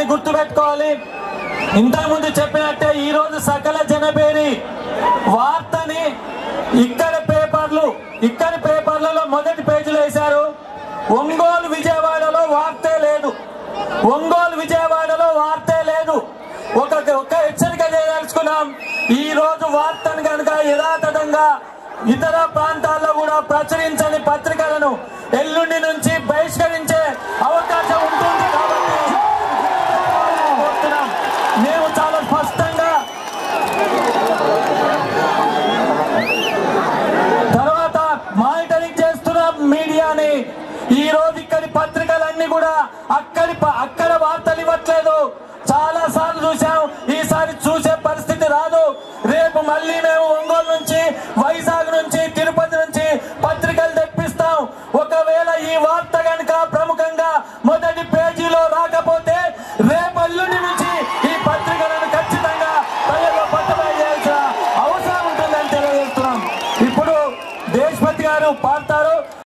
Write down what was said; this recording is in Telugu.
గుర్తుపెట్టుకోవాలి ఇంతకుముందు చెప్పినట్టే ఈ రోజు సకల జనబేరి వార్తని ఇక్కడ పేపర్లు ఇక్కడ పేపర్లలో మొదటి పేజీలో వేశారు ఒంగోలు విజయవాడలో వార్తే లేదు ఒంగోలు విజయవాడలో వార్తే లేదు ఒక ఒక హెచ్చరిక చేయదలుచుకున్నాం ఈ రోజు వార్తను కనుక యథాతథంగా ఇతర ప్రాంతాల్లో కూడా ప్రచురించని పత్రికలను ఎల్లుండి నుంచి బహిష్కరించే అవకాశం ఉంటుంది కాబట్టి కోరుతున్నాం. మేము చాలా స్పష్టంగా తర్వాత మానిటరింగ్ చేస్తున్న మీడియాని ఈ రోజు ఇక్కడి పత్రికలన్నీ కూడా అక్కడి ప- అక్కడ వార్తలు ఇవ్వట్లేదు చాలా సార్లు చూసాం ఈసారి చూసే పరిస్థితి రాదు రేపు మళ్ళీ మేము ఒంగోలు నుంచి వైజాగ్ నుంచి తిరుపతి నుంచి పత్రికలు తెప్పిస్తాం ఒకవేళ ఈ వార్త కనుక ప్రముఖంగా మొదటి పేజీలో రాకపోతే రేపు ఎల్లుండి నుంచి ఈ పత్రికలను ఖచ్చితంగా ప్రజల్లో పట్టబడి చేయాల్సిన అవసరం ఉంటుందని తెలియజేస్తున్నాం ఇప్పుడు దేశపతి గారు పార్తా